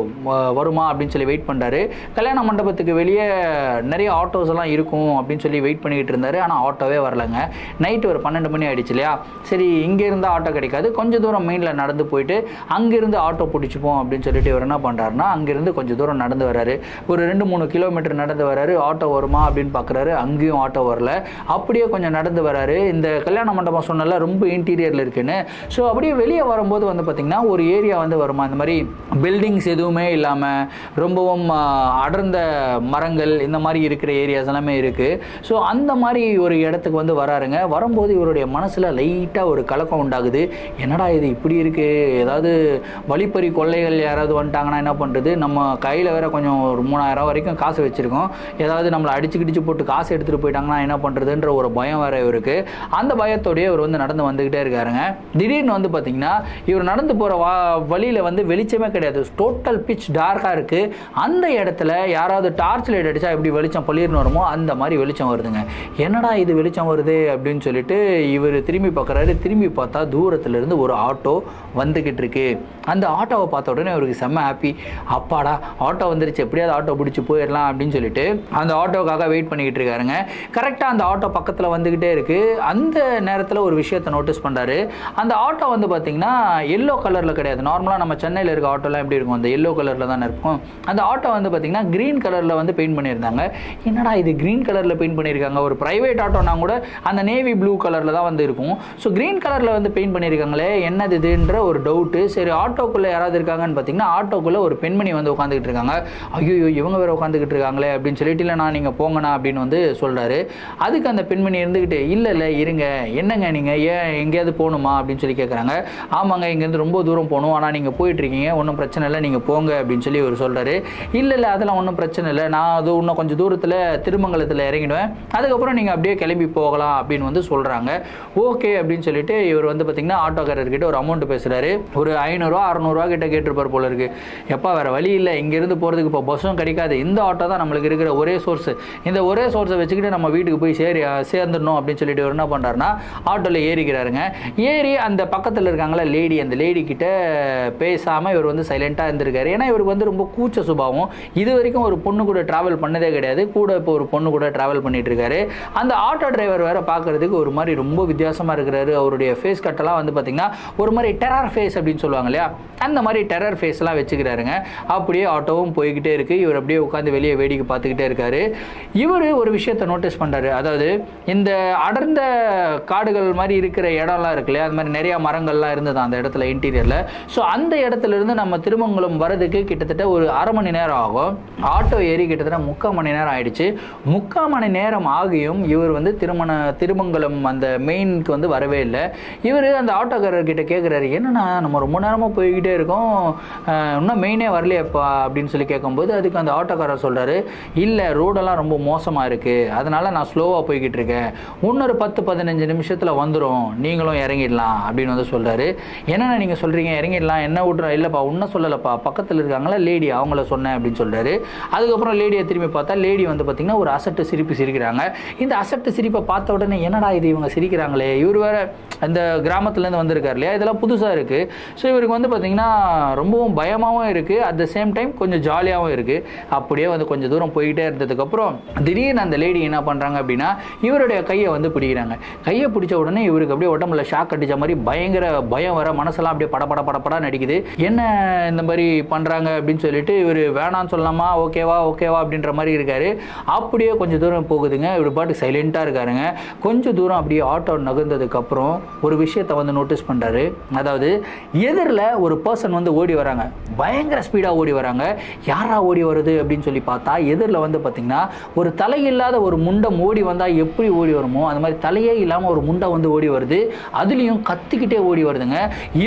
வருமா அப்படின்னு சொல்லி வெயிட் பண்ணுறாரு கல்யாண மண்டபத்துக்கு வெளியே நிறைய ஆட்டோஸ் எல்லாம் இருக்கும் அப்படின்னு சொல்லி வெயிட் பண்ணிக்கிட்டு இருந்தார் ஆனால் ஆட்டோவே வரலங்க நைட்டு ஒரு பன்னெண்டு மணி ஆயிடுச்சு இல்லையா சரி இங்கே இருந்தால் ஆட்டோ கிடைக்காது கொஞ்சம் தூரம் மெயினில் நடந்து போயிட்டு அங்கேருந்து ஆட்டோ பிடிச்சிப்போம் அப்படின்னு சொல்லிட்டு இவர் என்ன பண்ணுறாருன்னா அங்கேருந்து கொஞ்சம் தூரம் நடந்து வராரு ஒரு ரெண்டு மூணு கிலோமீட்டர் நடந்து வராரு ஆட்டோ வருமா அப்படின்னு பார்க்குறாரு அங்கேயும் ஆட்டோ வரல அப்படியே கொஞ்சம் நடந்து வராரு இந்த கல்யாண மண்டபம் சொன்னல ரொம்ப இன்டீரியரில் இருக்குன்னு ஸோ அப்படியே வெளியே வரும்போது வந்து பார்த்திங்கன்னா ஒரு ஏரியா வந்து வருமா இந்த மாதிரி பில்டிங்ஸ் எதுவுமே இல்லாமல் ரொம்பவும் ஆ, அடர்ந்த மரங்கள் இந்த மாதிரி இருக்கிற ஏரியாஸ் எல்லாமே இருக்குது ஸோ அந்த மாதிரி ஒரு இடத்துக்கு வந்து வராருங்க வரும்போது இவருடைய மனசில் லைட்டாக ஒரு கலக்கம் உண்டாகுது என்னடா இது இப்படி இருக்குது ஏதாவது வழிப்பறி கொள்ளைகள் யாராவது வந்துட்டாங்கன்னா என்ன பண்ணுறது நம்ம கையில் வேற கொஞ்சம் ஒரு மூணாயிரம் வரைக்கும் காசு வச்சுருக்கோம் ஏதாவது நம்மளை அடிச்சு கிடிச்சு போட்டு காசு எடுத்துகிட்டு போயிட்டாங்கன்னா என்ன பண்ணுறதுன்ற ஒரு பயம் வேற இவருக்கு அந்த பயத்தோடயே இவர் வந்து நடந்து வந்துக்கிட்டே இருக்காருங்க திடீர்னு வந்து பார்த்தீங்கன்னா இவர் நடந்து போகிற வா வழியில் வந்து வெளிச்சமே கிடையாது டோட்டல் பிச் டார்க்காக இருக்குது அந்த இடத்துல யாராவது டார்ச் லைட் அடித்தா எப்படி வெளிச்சம் பளிர்னு வருமோ அந்த மாதிரி வெளிச்சம் வருதுங்க என்னடா இது வெளிச்சம் வருது அப்படின்னு சொல்லிட்டு இவர் திரும்பி பார்க்குறாரு திரும்பி பார்த்தா தூரத்துல இருந்து ஒரு ஆட்டோ வந்துக்கிட்டு இருக்கு அந்த ஆட்டோவை பார்த்த உடனே அவருக்கு செம்ம ஹாப்பி அப்பாடா ஆட்டோ வந்துருச்சு எப்படியாவது ஆட்டோ பிடிச்சி போயிடலாம் அப்படின்னு சொல்லிட்டு அந்த ஆட்டோக்காக வெயிட் பண்ணிக்கிட்டு இருக்காருங்க கரெக்டாக அந்த ஆட்டோ பக்கத்தில் வந்துக்கிட்டே இருக்கு அந்த நேரத்தில் ஒரு விஷயத்தை நோட்டீஸ் பண்ணுறாரு அந்த ஆட்டோ வந்து பார்த்தீங்கன்னா எல்லோ கலரில் கிடையாது நார்மலாக நம்ம சென்னையில் இருக்க ஆட்டோலாம் எப்படி இருக்கும் அந்த எல்லோ கலரில் தானே இருக்கும் அந்த ஆட்டோ வந்து பார்த்தீங்கன்னா க்ரீன் கலரில் வந்து பெயிண்ட் பண்ணியிருந்தாங்க என்னடா இது க்ரீன் கலரில் பெயிண்ட் பண்ணியிருக்காங்க ஒரு ப்ரைவேட் ஆட்டோனா கூட அந்த நேவி ப்ளூ கலரில் தான் வந்து இருக்கும் ஸோ க்ரீன் கலரில் வந்து பெயிண்ட் பண்ணியிருக்காங்களே என்னது இதுன்ற ஒரு டவுட்டு சரி ஆட்டோக்குள்ளே யாராவது இருக்காங்கன்னு பார்த்தீங்கன்னா ஆட்டோக்குள்ளே ஒரு பெண்மணி வந்து உட்காந்துக்கிட்டு இருக்காங்க ஐயோ இவங்க வேற உட்காந்துக்கிட்டு இருக்காங்களே அப்படின்னு சொல்லிட்டு இல்லை நான் நீங்கள் போங்கண்ணா அப்படின்னு வந்து சொல்கிறாரு அதுக்கு அந்த பெண்மணி இருந்துக்கிட்டு இல்லை இல்லை இருங்க என்னங்க நீங்கள் ஏன் எங்கேயாவது போகணுமா அப்படின்னு சொல்லி கேட்குறாங்க ஆமாங்க இங்கேருந்து ரொம்ப தூரம் போகணும் ஆனால் நீங்கள் போயிட்டுருக்கீங்க ஒன்றும் பிரச்சனை இல்லை நீங்கள் போங்க அப்படின்னு சொல்லி இவர் சொல்கிறாரு இல்லை இல்லை அதெல்லாம் ஒன்றும் பிரச்சனை இல்லை நான் அது இன்னும் கொஞ்சம் தூரத்தில் திருமங்கலத்தில் இறங்கிடுவேன் அதுக்கப்புறம் நீங்கள் அப்படியே கிளம்பி போகலாம் அப்படின்னு வந்து சொல்கிறாங்க ஓகே அப்படின்னு சொல்லிட்டு இவர் வந்து பார்த்தீங்கன்னா ஆட்டோக்காரர்கிட்ட ஒரு அமௌண்ட் பேசுகிறாரு ஒரு ஐநூறுரூவா அறநூறுவா கிட்ட கேட்டிருப்பார் போல இருக்கு எப்பா வேற வழி இல்லை இங்கேருந்து போகிறதுக்கு இப்போ பஸ்ஸும் கிடைக்காது இந்த ஆட்டோ தான் நம்மளுக்கு இருக்கிற ஒரே சோர்ஸ் இந்த ஒரே சோர்ஸை வச்சுக்கிட்டு நம்ம வீட்டுக்கு போய் சேரி சேர்ந்துடணும் அப்படின்னு சொல்லிட்டு இவர் என்ன பண்ணுறாருன்னா ஆட்டோவில் ஏறிக்கிறாருங்க ஏறி அந்த பக்கத்தில் இருக்காங்களா லேடி அந்த லேடி கிட்ட பேசாமல் இவர் வந்து சைலண்ட்டாக இருந்திருக்காரு ஏன்னா இவருக்கு வந்து ரொம்ப கூச்ச சுபாவம் இது வரைக்கும் ஒரு பொண்ணு கூட ட்ராவல் பண்ணதே கிடையாது கூட இப்போ ஒரு பொண்ணு கூட ட்ராவல் பண்ணிட்டு இருக்காரு அந்த ஆட்டோ டிரைவர் வேற பார்க்கறதுக்கு ஒரு மாதிரி ரொம்ப வித்தியாசமாக இருக்கிறாரு அவருடைய ஃபேஸ் கட்டெல்லாம் வந்து பார்த்தீங்கன்னா ஒரு மாதிரி டெரர் ஃபேஸ் அப்படின்னு சொல்லுவாங்க இல்லையா அந்த மாதிரி டெரர் ஃபேஸ்லாம் வச்சுக்கிறாருங்க அப்படியே ஆட்டோவும் போய்கிட்டே இருக்கு இவர் அப்படியே உட்காந்து வெளியே வேடிக்கை பார்த்துக்கிட்டே இருக்காரு இவர் ஒரு விஷயத்தை நோட்டீஸ் பண்ணுறாரு அதாவது இந்த அடர்ந்த காடுகள் மாதிரி இருக்கிற இடம்லாம் இருக்கு இல்லையா அது மாதிரி நிறைய மரங்கள்லாம் இருந்தது அந்த இடத்துல இன்டீரியரில் ஸோ அந்த இடத்துல இருந்து நம்ம திருமங்கலம் வரதுக்கு கிட்டத்தட்ட ஒரு அரை மணி நேரம் ஆகும் ஆட்டோ ஏறி கிட்டத்தட்ட முக்கால் மணி நேரம் ஆயிடுச்சு முக்கால் மணி நேரம் ஆகியும் இவர் வந்து திருமண திருமங்கலம் அந்த மெயினுக்கு வந்து வரவே இல்லை இவர் அந்த ஆட்டோக்காரர் கிட்ட கேட்குறாரு என்னண்ணா நம்ம ரொம்ப நேரமாக போய்கிட்டே இருக்கோம் அஹ், இன்னும் மெயினே வரலையேப்பா அப்படின்னு சொல்லி கேட்கும்போது அதுக்கு அந்த ஆட்டோக்காரர் சொல்கிறாரு இல்லை ரோடெல்லாம் ரொம்ப மோசமாக இருக்குது அதனால் நான் ஸ்லோவாக போய்கிட்டு இருக்கேன் இன்னொரு பத்து பதினஞ்சு நிமிஷத்தில் வந்துடும் நீங்களும் இறங்கிடலாம் அப்படின்னு வந்து சொல்கிறாரு என்னென்ன நீங்கள் சொல்கிறீங்க இறங்கிடலாம் என்ன விட்ற இல்லைப்பா உன்ன சொல்லலப்பா பக்கத்தில் இருக்காங்களா லேடி அவங்கள சொன்னேன் அப்படின்னு சொல்கிறாரு அதுக்கப்புறம் லேடியை திரும்பி பார்த்தா லேடி வந்து பார்த்திங்கன்னா ஒரு அசட்டு சிரிப்பு சிரிக்கிறாங்க இந்த அசட்டு சிரிப்பை பார்த்த உடனே என்னடா இது இவங்க சிரிக்கிறாங்களே இவர் வேற அந்த கிராமத்துலேருந்து வந்திருக்காரு இல்லையா இதெல்லாம் புதுசாக இருக்குது ஸோ இவருக்கு வந்து பார்த்திங்கன்னா ரொம்பவும் பயமாகவும் இருக்குது அட் த சேம் டைம் கொஞ்சம் ஜாலியாகவும் இருக்குது அப்படியே வந்து கொஞ்சம் தூரம் போய்கிட்டே இருந்ததுக்கப்புறம் திடீர்னு அந்த லேடி என்ன பண்ணுறாங்க அப்படின்னா இவருடைய கையை வந்து பிடிக்கிறாங்க கையை பிடிச்ச உடனே இவருக்கு அப்படியே உடம்புல ஷாக் அடிச்ச மாதிரி பயங்கர பயம் வர மனசெல்லாம் அப்படியே பட பட பட படா நடிக்குது என்ன இந்த மாதிரி பண்ணுறாங்க அப்படின்னு சொல்லிட்டு இவர் வேணான்னு சொல்லலாமா ஓகேவா ஓகேவா அப்படின்ற மாதிரி இருக்காரு அப்படியே கொஞ்சம் தூரம் போகுதுங்க இவர் பாட்டு சைலண்ட்டாக இருக்காருங்க கொஞ்சம் தூரம் அப்படியே ஆட்டோ நகர்ந்ததுக்கப்புறம் ஒரு விஷயத்தை வந்து நோட்டீஸ் பண்ணுறாரு அதாவது எதிரில் ஒரு பர்சன் வந்து ஓடி வராங்க பயங்கர ஸ்பீடாக ஓடி வராங்க யாரா ஓடி வருது அப்படின்னு சொல்லி பார்த்தா எதிரில் வந்து பார்த்திங்கன்னா ஒரு தலையில்லாத ஒரு முண்டம் ஓடி வந்தால் எப்படி ஓடி வருமோ அந்த மாதிரி தலையே இல்லாமல் ஒரு முண்டை வந்து ஓடி வருது அதுலேயும் கத்திக்கிட்டே ஓடி வருதுங்க இதை பார்த்த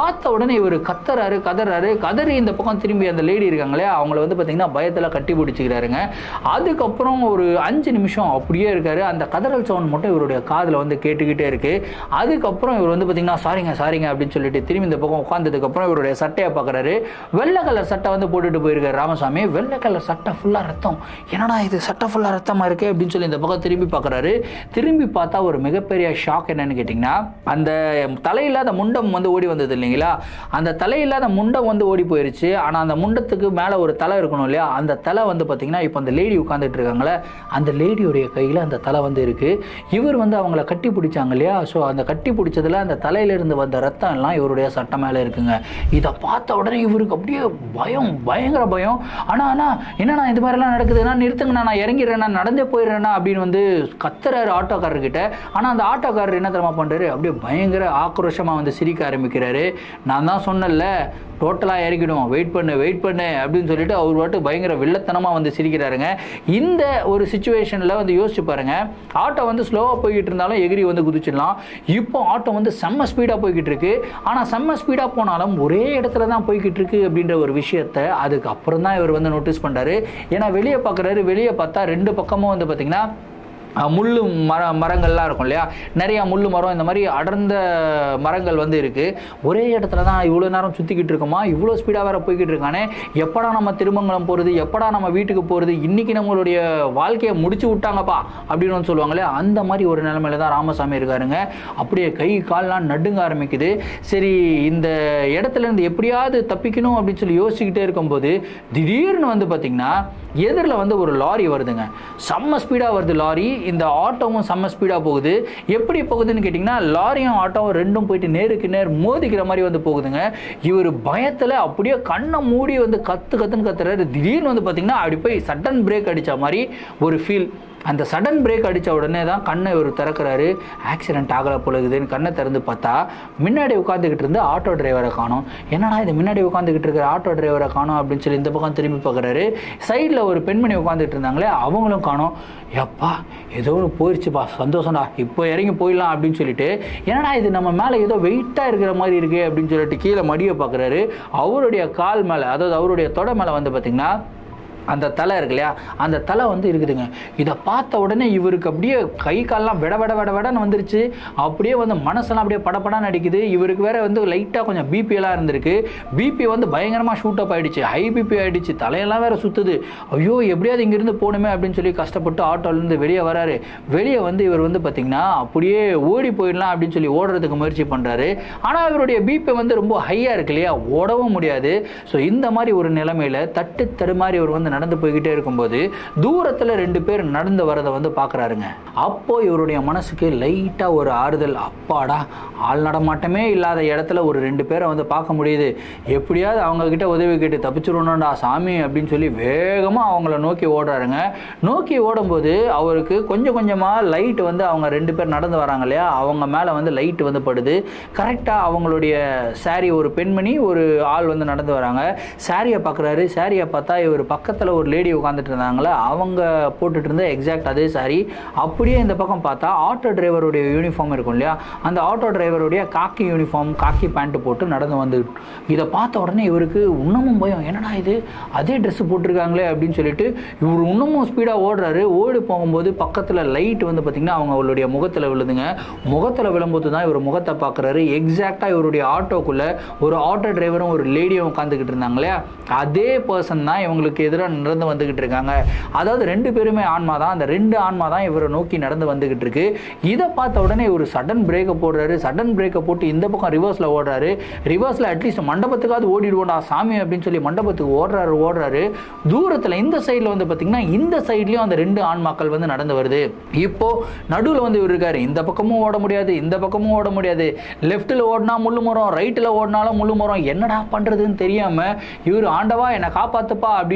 பார்த்த உடனே இவர் கத்துறாரு கதறாரு கதறி இந்த பக்கம் திரும்பி அந்த லேடி இருக்காங்களே அவங்கள வந்து பார்த்தீங்கன்னா பயத்தில் கட்டி பிடிச்சிக்கிறாருங்க அதுக்கப்புறம் ஒரு அஞ்சு நிமிஷம் அப்படியே இருக்காரு அந்த கதறல் சவுண்ட் மட்டும் இவருடைய காதில் வந்து கேட்டுக்கிட்டே இருக்கு அதுக்கப்புறம் இவர் வந்து பார்த்தீங்கன்னா சாரிங்க சாரிங்க அப்படின்னு சொல்லிட்டு திரும்பி இந்த பக்கம் உட்காந்ததுக்கப்புறம் இவருடைய சட்டையை பார்க்குறாரு வெள்ளை கலர் சட்டை வந்து போட்டுட்டு போயிருக்காரு ராமசாமி வெள்ளை கலர் சட்டை ஃபுல்லாக ரத்தம் என்னடா இது சட்டை ஃபுல்லாக ரத்தமாக இருக்கே அப்படின்னு சொல்லி இந்த பக்கம் திரும்பி பார்க்குறாரு திரும்பி பார்த்தா ஒரு மிகப்பெரிய ஷாக் என்னன்னு கேட்டிங்கன்னா அந்த தலையில்லாத முண்டம் வந்து ஓடி வந்தது இல்லைங்களா அந்த தலையில்லாத முண்டம் வந்து ஓடி போயிருச்சு ஆனால் அந்த முண்டத்துக்கு மேலே ஒரு தலை இருக்கணும் இல்லையா அந்த தலை வந்து பார்த்தீங்கன்னா இப்போ அந்த லேடி உட்காந்துட்டு இருக்காங்களே அந்த லேடியுடைய கையில் அந்த தலை வந்து இருக்கு இவர் வந்து அவங்கள கட்டி பிடிச்சாங்க இல்லையா ஸோ அந்த கட்டி பிடிச்சதுல அந்த தலையிலிருந்து வந்த ரத்தம் எல்லாம் இவருடைய சட்டை மேலே இருக்குங்க இதை பார்த்த உடனே இவருக்கு அப்படியே பயம் பயங்கர பயம் ஆனால் ஆனால் என்னண்ணா இது மாதிரிலாம் நடக்குதுன்னா நிறுத்துங்கண்ணா நான் இறங்கிடுறேண்ணா நடந்தே போயிடுறேண்ணா அப்படின்னு வந்து கத்துறாரு ஆட்டோக்காரர்கிட்ட ஆனால் அந்த ஆட்டோக்காரர் என்ன தெரியுமா பண்ணுறாரு அப்படியே பயங்கர ஆக்ரோஷமாக வந்து சிரிக்க ஆரம்பிக்கிறாரு நான் தான் சொன்னேன்ல டோட்டலாக இறக்கிடும் வெயிட் பண்ணு வெயிட் பண்ணு அப்படின்னு சொல்லிட்டு அவர் பாட்டு பயங்கர வில்லத்தனமாக வந்து சிரிக்கிறாருங்க இந்த ஒரு சுச்சுவேஷனில் வந்து யோசிச்சு பாருங்க ஆட்டோ வந்து ஸ்லோவாக போய்கிட்டு இருந்தாலும் எகிரி வந்து குதிச்சிடலாம் இப்போ ஆட்டோ வந்து செம்ம ஸ்பீடாக போய்கிட்டு இருக்கு ஆனால் செம்ம ஸ்பீடாக போனாலும் ஒரே இடத்துல தான் போய்கிட்டு இருக்கு அப்படின்ற ஒரு விஷயத்த அதுக்கப்புறம் தான் இவர் வந்து நோட்டீஸ் பண்ணுறாரு ஏன்னா வெளியே பார்க்குறாரு வெளியே பார்த்தா ரெண்டு பக்கமும் வந்து பார்த்தீங்கன்னா அஹ், முள்ளு மர மரங்கள்லாம் இருக்கும் இல்லையா நிறையா முள்ளு மரம் இந்த மாதிரி அடர்ந்த மரங்கள் வந்து இருக்குது ஒரே இடத்துல தான் இவ்வளோ நேரம் சுற்றிக்கிட்டு இருக்கோமா இவ்வளோ ஸ்பீடாக வேற போய்கிட்டு இருக்கானே எப்படா நம்ம திருமங்கலம் போகிறது எப்படா நம்ம வீட்டுக்கு போகிறது இன்றைக்கி நம்மளுடைய வாழ்க்கையை முடிச்சு விட்டாங்கப்பா அப்படின்னு வந்து சொல்லுவாங்களே அந்த மாதிரி ஒரு நிலைமையில தான் ராமசாமி இருக்காருங்க அப்படியே கை கால்லாம் நடுங்க ஆரம்பிக்குது சரி இந்த இடத்துல இருந்து எப்படியாவது தப்பிக்கணும் அப்படின்னு சொல்லி யோசிச்சுக்கிட்டே இருக்கும்போது திடீர்னு வந்து பார்த்திங்கன்னா எதிரில் வந்து ஒரு லாரி வருதுங்க செம்ம ஸ்பீடாக வருது லாரி இந்த ஆட்டோவும் செம்ம ஸ்பீடாக போகுது எப்படி போகுதுன்னு கேட்டிங்கன்னா லாரியும் ஆட்டோவும் ரெண்டும் போயிட்டு நேருக்கு நேர் மோதிக்கிற மாதிரி வந்து போகுதுங்க இவர் பயத்தில் அப்படியே கண்ணை மூடி வந்து கத்து கத்துன்னு கத்துறாரு திடீர்னு வந்து பார்த்திங்கன்னா அப்படி போய் சடன் பிரேக் அடித்த மாதிரி ஒரு ஃபீல் அந்த சடன் பிரேக் அடித்த உடனே தான் கண்ணை இவர் திறக்கிறாரு ஆக்சிடென்ட் ஆகலை போலகுதுன்னு கண்ணை திறந்து பார்த்தா முன்னாடி உட்காந்துக்கிட்டு இருந்த ஆட்டோ டிரைவரை காணும் என்னடா இது முன்னாடி உட்காந்துக்கிட்டு இருக்கிற ஆட்டோ டிரைவரை காணும் அப்படின்னு சொல்லி இந்த பக்கம் திரும்பி பார்க்குறாரு சைடில் ஒரு பெண்மணி உட்காந்துட்டு இருந்தாங்களே அவங்களும் காணும் எப்பா ஏதோ ஒன்று போயிடுச்சுப்பா சந்தோஷம்டா இப்போ இறங்கி போயிடலாம் அப்படின்னு சொல்லிட்டு என்னடா இது நம்ம மேலே ஏதோ வெயிட்டாக இருக்கிற மாதிரி இருக்கே அப்படின்னு சொல்லிட்டு கீழே மடியை பார்க்குறாரு அவருடைய கால் மேலே அதாவது அவருடைய தொடை மேலே வந்து பார்த்திங்கன்னா அந்த தலை இருக்கு இல்லையா அந்த தலை வந்து இருக்குதுங்க இதை பார்த்த உடனே இவருக்கு அப்படியே கை கால்லாம் விட விட விட விடன்னு வந்துருச்சு அப்படியே வந்து மனசெல்லாம் அப்படியே படப்படான்னு அடிக்குது இவருக்கு வேற வந்து லைட்டாக கொஞ்சம் பிபி எல்லாம் இருந்திருக்கு பிபி வந்து பயங்கரமாக ஷூட் அப் ஆயிடுச்சு ஹை பிபி ஆயிடுச்சு தலையெல்லாம் வேற சுத்துது ஐயோ எப்படியாவது இங்கிருந்து போகணுமே அப்படின்னு சொல்லி கஷ்டப்பட்டு ஆட்டோலேருந்து வெளியே வராரு வெளியே வந்து இவர் வந்து பார்த்தீங்கன்னா அப்படியே ஓடி போயிடலாம் அப்படின்னு சொல்லி ஓடுறதுக்கு முயற்சி பண்ணுறாரு ஆனால் இவருடைய பிபி வந்து ரொம்ப ஹையாக இருக்கு இல்லையா ஓடவும் முடியாது ஸோ இந்த மாதிரி ஒரு நிலைமையில தட்டு தடுமாறி இவர் வந்து நடந்து போய்கிட்டே இருக்கும்போது தூரத்தில் ரெண்டு பேர் நடந்து வரதை வந்து பார்க்குறாருங்க அப்போ இவருடைய மனசுக்கு லைட்டாக ஒரு ஆறுதல் அப்பாடா ஆள் நடமாட்டமே இல்லாத இடத்துல ஒரு ரெண்டு பேரை வந்து பார்க்க முடியுது எப்படியாவது அவங்க கிட்ட உதவி கேட்டு தப்பிச்சிடணும்டா சாமி அப்படின்னு சொல்லி வேகமாக அவங்கள நோக்கி ஓடுறாருங்க நோக்கி ஓடும்போது அவருக்கு கொஞ்சம் கொஞ்சமாக லைட் வந்து அவங்க ரெண்டு பேர் நடந்து வராங்க இல்லையா அவங்க மேலே வந்து லைட் வந்து படுது கரெக்டாக அவங்களுடைய saree ஒரு பெண்மணி ஒரு ஆள் வந்து நடந்து வராங்க சாரியை பார்க்குறாரு சாரியை பார்த்தா இவர் பக்கத்தில் ஒரு லேடி உட்காந்துட்டு இருந்தாங்களே அவங்க போட்டுட்டு இருந்த எக்ஸாக்ட் அதே சாரி அப்படியே இந்த பக்கம் பார்த்தா ஆட்டோ டிரைவருடைய யூனிஃபார்ம் இருக்கும் இல்லையா அந்த ஆட்டோ டிரைவருடைய காக்கி யூனிஃபார்ம் காக்கி பேண்ட் போட்டு நடந்து வந்து இதை பார்த்த உடனே இவருக்கு இன்னமும் பயம் என்னடா இது அதே ட்ரெஸ் போட்டிருக்காங்களே அப்படின்னு சொல்லிட்டு இவர் இன்னமும் ஸ்பீடாக ஓடுறாரு ஓடி போகும்போது பக்கத்தில் லைட் வந்து பார்த்திங்கன்னா அவங்க அவளுடைய முகத்தில் விழுதுங்க முகத்தில் விழும்போது தான் இவர் முகத்தை பார்க்குறாரு எக்ஸாக்டாக இவருடைய ஆட்டோக்குள்ளே ஒரு ஆட்டோ டிரைவரும் ஒரு லேடியும் உட்காந்துக்கிட்டு இருந்தாங்களே அதே பர்சன் தான் இவங்களுக்கு எதிராக நடந்து வந்துக்கிட்டு இருக்காங்க அதாவது ரெண்டு பேருமே ஆன்மா தான் அந்த ரெண்டு ஆன்மா தான் இவரை நோக்கி நடந்து வந்துக்கிட்டு இருக்கு இதை பார்த்த உடனே ஒரு சடன் பிரேக்கை போடுறாரு சடன் பிரேக்கை போட்டு இந்த பக்கம் ரிவர்ஸில் ஓடுறாரு ரிவர்ஸில் அட்லீஸ்ட் மண்டபத்துக்காவது ஓடிடுவோம்டா சாமி அப்படின்னு சொல்லி மண்டபத்துக்கு ஓடுறாரு ஓடுறாரு தூரத்தில் இந்த சைடில் வந்து பார்த்தீங்கன்னா இந்த சைட்லேயும் அந்த ரெண்டு ஆன்மாக்கள் வந்து நடந்து வருது இப்போ நடுவில் வந்து இவர் இருக்காரு இந்த பக்கமும் ஓட முடியாது இந்த பக்கமும் ஓட முடியாது லெஃப்ட்டில் ஓடினா முள்ளு மரம் ரைட்டில் ஓடினாலும் முள்ளு மரம் என்னடா பண்ணுறதுன்னு தெரியாமல் இவர் ஆண்டவா என்னை காப்பாத்துப்பா அப்படின்னும் போது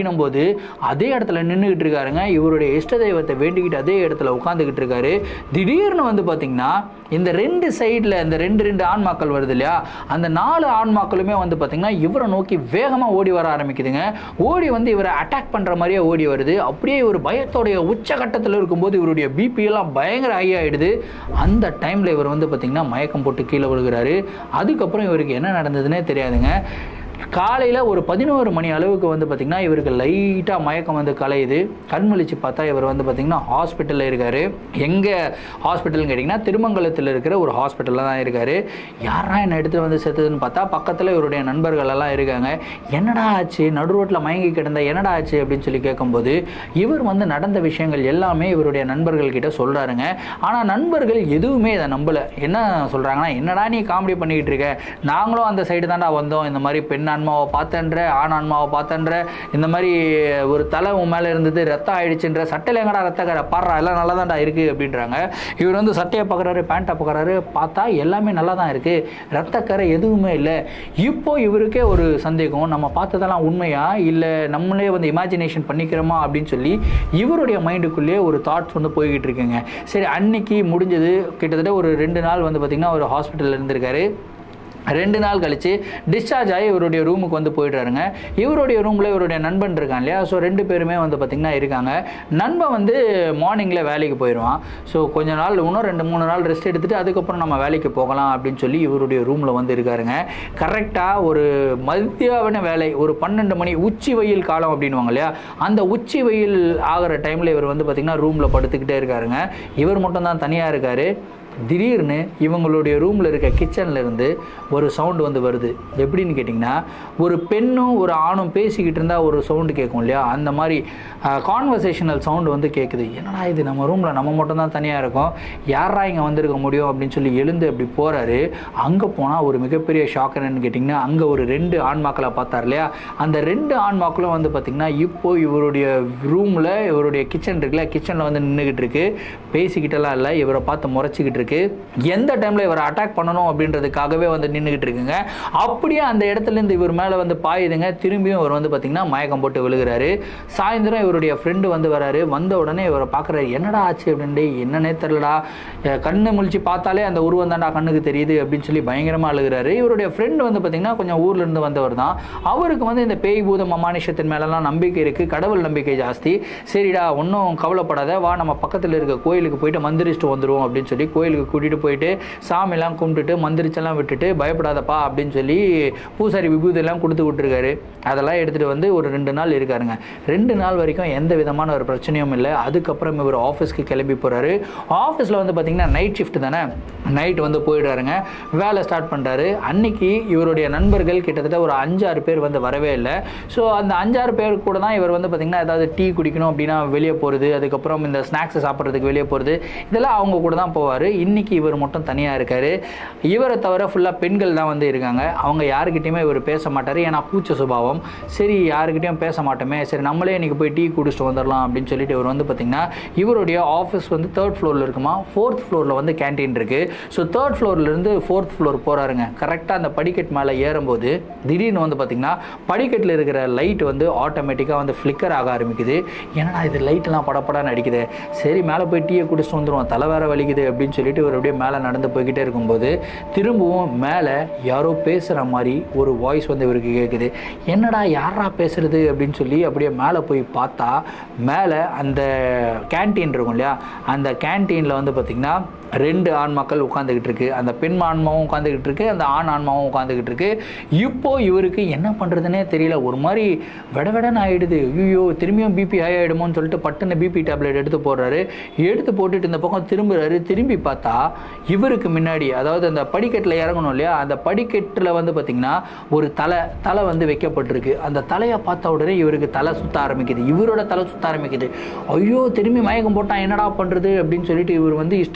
வந்து அதே இடத்துல நின்றுக்கிட்டு இருக்காருங்க இவருடைய இஷ்ட தெய்வத்தை வேண்டிக்கிட்டு அதே இடத்துல உட்காந்துக்கிட்டு இருக்காரு திடீர்னு வந்து பார்த்தீங்கன்னா இந்த ரெண்டு சைடில் இந்த ரெண்டு ரெண்டு ஆன்மாக்கள் வருது இல்லையா அந்த நாலு ஆன்மாக்களுமே வந்து பார்த்தீங்கன்னா இவரை நோக்கி வேகமாக ஓடி வர ஆரம்பிக்குதுங்க ஓடி வந்து இவரை அட்டாக் பண்ணுற மாதிரியே ஓடி வருது அப்படியே ஒரு பயத்தோடைய உச்சகட்டத்தில் இருக்கும்போது இவருடைய பிபி எல்லாம் பயங்கர ஹை ஆகிடுது அந்த டைமில் இவர் வந்து பார்த்தீங்கன்னா மயக்கம் போட்டு கீழே விழுகிறாரு அதுக்கப்புறம் இவருக்கு என்ன நடந்ததுன்னே தெரியாதுங்க காலையில் ஒரு பதினோரு மணி அளவுக்கு வந்து பார்த்திங்கன்னா இவருக்கு லைட்டாக மயக்கம் வந்து கலையுது கண் முழிச்சு பார்த்தா இவர் வந்து பார்த்திங்கன்னா ஹாஸ்பிட்டலில் இருக்கார் எங்கே ஹாஸ்பிட்டல்னு கேட்டிங்கன்னா திருமங்கலத்தில் இருக்கிற ஒரு ஹாஸ்பிட்டலில் தான் இருக்கார் யாரா என்ன எடுத்து வந்து செத்துதுன்னு பார்த்தா பக்கத்தில் இவருடைய நண்பர்கள் எல்லாம் இருக்காங்க என்னடா ஆச்சு நடு ரோட்டில் மயங்கி கிடந்த என்னடா ஆச்சு அப்படின்னு சொல்லி கேட்கும்போது இவர் வந்து நடந்த விஷயங்கள் எல்லாமே இவருடைய நண்பர்கள் கிட்ட சொல்கிறாருங்க ஆனால் நண்பர்கள் எதுவுமே இதை நம்பலை என்ன சொல்கிறாங்கன்னா என்னடா நீ காமெடி பண்ணிக்கிட்டு இருக்க நாங்களும் அந்த சைடு தான்டா வந்தோம் இந்த மாதிரி பெண் ஆன்மாவை பார்த்தன்ற ஆண் ஆன்மாவை பார்த்தன்ற இந்த மாதிரி ஒரு தலை உன் மேலே இருந்தது ரத்தம் ஆயிடுச்சுன்ற சட்டையில் எங்கடா ரத்தக்கரை பாடுறா எல்லாம் நல்லா தான்டா இருக்குது அப்படின்றாங்க இவர் வந்து சட்டையை பார்க்குறாரு பேண்ட்டை பார்க்குறாரு பார்த்தா எல்லாமே நல்லா தான் இருக்குது ரத்தக்கரை எதுவுமே இல்லை இப்போ இவருக்கே ஒரு சந்தேகம் நம்ம பார்த்ததெல்லாம் உண்மையா இல்லை நம்மளே வந்து இமேஜினேஷன் பண்ணிக்கிறோமா அப்படின்னு சொல்லி இவருடைய மைண்டுக்குள்ளேயே ஒரு தாட்ஸ் வந்து போய்கிட்டு இருக்குங்க சரி அன்னைக்கு முடிஞ்சது கிட்டத்தட்ட ஒரு ரெண்டு நாள் வந்து பார்த்திங்கன்னா ஒரு ஹாஸ்பிட்டலில் இருந்திருக்காரு ரெண்டு நாள் கழித்து டிஸ்சார்ஜ் ஆகி இவருடைய ரூமுக்கு வந்து போயிடுறாருங்க இவருடைய ரூமில் இவருடைய நண்பன் இருக்கான் இல்லையா ஸோ ரெண்டு பேருமே வந்து பார்த்திங்கன்னா இருக்காங்க நண்பன் வந்து மார்னிங்கில் வேலைக்கு போயிடுவான் ஸோ கொஞ்ச நாள் இன்னும் ரெண்டு மூணு நாள் ரெஸ்ட் எடுத்துகிட்டு அதுக்கப்புறம் நம்ம வேலைக்கு போகலாம் அப்படின்னு சொல்லி இவருடைய ரூமில் வந்து இருக்காருங்க கரெக்டாக ஒரு மத்தியாவன வேலை ஒரு பன்னெண்டு மணி உச்சி வெயில் காலம் அப்படின்வாங்க இல்லையா அந்த உச்சி வெயில் ஆகிற டைமில் இவர் வந்து பார்த்திங்கன்னா ரூமில் படுத்துக்கிட்டே இருக்காருங்க இவர் மட்டும் தான் தனியாக இருக்கார் திடீர்னு இவங்களுடைய ரூமில் இருக்க கிச்சனில் இருந்து ஒரு சவுண்டு வந்து வருது எப்படின்னு கேட்டிங்கன்னா ஒரு பெண்ணும் ஒரு ஆணும் பேசிக்கிட்டு இருந்தால் ஒரு சவுண்டு கேட்கும் இல்லையா அந்த மாதிரி கான்வர்சேஷனல் சவுண்டு வந்து கேட்குது என்னடா இது நம்ம ரூமில் நம்ம மட்டும் தான் தனியாக இருக்கோம் யாரா இங்கே வந்திருக்க முடியும் அப்படின்னு சொல்லி எழுந்து அப்படி போகிறாரு அங்கே போனால் ஒரு மிகப்பெரிய ஷாக் என்னன்னு கேட்டிங்கன்னா அங்கே ஒரு ரெண்டு ஆன்மாக்களை பார்த்தார் இல்லையா அந்த ரெண்டு ஆன்மாக்களும் வந்து பார்த்திங்கன்னா இப்போ இவருடைய ரூமில் இவருடைய கிச்சன் இருக்குல்ல கிச்சனில் வந்து நின்றுக்கிட்டு இருக்கு பேசிக்கிட்டலாம் இல்லை இவரை பார்த்து முறைச்சிக்கிட்டு இருக்கு எந்த டைமில் இவரை அட்டாக் பண்ணணும் அப்படின்றதுக்காகவே வந்து நின்றுக்கிட்டு இருக்குங்க அப்படியே அந்த இடத்துலேருந்து இவர் மேலே வந்து பாயுதுங்க திரும்பியும் இவர் வந்து பார்த்திங்கன்னா மயக்கம் போட்டு விழுகிறாரு சாயந்தரம் இவருடைய ஃப்ரெண்டு வந்து வராரு வந்த உடனே இவரை பார்க்குறாரு என்னடா ஆச்சு அப்படின்ட்டு என்னன்னே தெரிலடா அஹ் கண்ணு முழிச்சு பார்த்தாலே அந்த உருவம் தான்டா கண்ணுக்கு தெரியுது அப்படின்னு சொல்லி பயங்கரமாக அழுகிறாரு இவருடைய ஃப்ரெண்டு வந்து பார்த்திங்கன்னா கொஞ்சம் ஊர்ல இருந்து வந்தவர் தான் அவருக்கு வந்து இந்த பேய் பூதம் அமானுஷத்தின் மேலெல்லாம் நம்பிக்கை இருக்குது கடவுள் நம்பிக்கை ஜாஸ்தி சரிடா ஒன்றும் கவலைப்படாத வா நம்ம பக்கத்தில் இருக்க கோயிலுக்கு போயிட்டு மந்திரிச்சிட்டு வந்துடுவோம் அப்படின்னு சொல்லி கோயிலுக்கு கூட்டிகிட்டு போயிட்டு சாமியெல்லாம் கும்பிட்டுட்டு மந்திரிச்செல்லாம் விட்டுட்டு பயப்படாதப்பா அப்படின்னு சொல்லி பூசாரி விபூதியெல்லாம் கொடுத்து விட்டுருக்காரு அதெல்லாம் எடுத்துகிட்டு வந்து ஒரு ரெண்டு நாள் இருக்காருங்க ரெண்டு நாள் வரைக்கும் எந்த விதமான ஒரு பிரச்சனையும் இல்லை அதுக்கப்புறம் இவர் ஆஃபீஸ்க்கு கிளம்பி போகிறாரு ஆஃபீஸில் வந்து பார்த்திங்கன்னா நைட் ஷிஃப்ட் தானே நைட் வந்து போயிடுறாருங்க வேலை ஸ்டார்ட் பண்ணுறாரு அன்னைக்கு இவருடைய நண்பர்கள் கிட்டத்தட்ட ஒரு அஞ்சாறு பேர் வந்து வரவே இல்லை ஸோ அந்த அஞ்சாறு பேர் கூட தான் இவர் வந்து பார்த்திங்கன்னா ஏதாவது டீ குடிக்கணும் அப்படின்னா வெளியே போகிறது அதுக்கப்புறம் இந்த ஸ்நாக்ஸ் சாப்பிட்றதுக்கு வெளியே போகிறது இதெல்லாம் அவங்க கூட தான் போவார் இன்னைக்கு இவர் மட்டும் தனியாக இருக்கார் இவரை தவிர ஃபுல்லாக பெண்கள் தான் வந்து இருக்காங்க அவங்க யாருக்கிட்டையுமே இவர் பேச மாட்டார் ஏன்னா கூச்ச சுபாவம் சரி யாருக்கிட்டையும் பேச மாட்டோமே சரி நம்மளே இன்றைக்கி போய் டீ குடிச்சிட்டு வந்துடலாம் அப்படின்னு சொல்லிட்டு இவர் வந்து பார்த்திங்கன்னா இவருடைய ஆஃபீஸ் வந்து தேர்ட் ஃப்ளோரில் இருக்குமா ஃபோர்த் ஃப்ளோரில் வந்து கேன்டீன் இருக்குது ஸோ தேர்ட் ஃப்ளோர்லேருந்து ஃபோர்த் ஃப்ளோர் போகிறாருங்க கரெக்டாக அந்த படிக்கட் மேலே ஏறும்போது திடீர்னு வந்து பார்த்திங்கன்னா படிக்கட்டில் இருக்கிற லைட் வந்து ஆட்டோமேட்டிக்காக வந்து ஃப்ளிக்கர் ஆக ஆரம்பிக்குது ஏன்னா இது லைட்டெல்லாம் படப்படான்னு அடிக்குது சரி மேலே போய் டீயை குடிச்சிட்டு வந்துடுவோம் தலை வேற வலிக்குது அப்படின்னு சொல்லிட்டு இவர் அப்படியே மேலே நடந்து போய்கிட்டே இருக்கும்போது திரும்பவும் மேலே யாரோ பேசுகிற மாதிரி ஒரு வாய்ஸ் வந்து இவருக்கு கேட்குது என்னடா யாரா பேசுறது அப்படின்னு சொல்லி அப்படியே மேலே போய் பார்த்தா மேலே அந்த கேன்டீன் இருக்கும் இல்லையா அந்த கேன்டீனில் வந்து பார்த்திங்கன்னா ரெண்டு ஆண்மாக்கள் உட்காந்துக்கிட்டு இருக்கு அந்த பெண் ஆன்மாவும் உட்காந்துக்கிட்டு இருக்கு அந்த ஆண் ஆன்மாவும் உட்காந்துக்கிட்டு இருக்கு இப்போ இவருக்கு என்ன பண்ணுறதுனே தெரியல ஒரு மாதிரி விடவிடன்னு ஆயிடுது ஐயோ திரும்பியும் பிபி ஹை ஆகிடுமோன்னு சொல்லிட்டு பட்டுன்னு பிபி டேப்லெட் எடுத்து போடுறாரு எடுத்து போட்டுட்டு இந்த பக்கம் திரும்புறாரு திரும்பி பார்த்தா இவருக்கு முன்னாடி அதாவது அந்த படிக்கட்டில் இறங்கணும் இல்லையா அந்த படிக்கட்டில் வந்து பார்த்திங்கன்னா ஒரு தலை தலை வந்து வைக்கப்பட்டிருக்கு அந்த தலையை பார்த்த உடனே இவருக்கு தலை சுத்த ஆரம்பிக்குது இவரோட தலை சுத்த ஆரம்பிக்குது ஐயோ திரும்பி மயக்கம் போட்டான் என்னடா பண்ணுறது அப்படின்னு சொல்லிட்டு இவர் வந்து இஷ்ட தெய்வத்தில்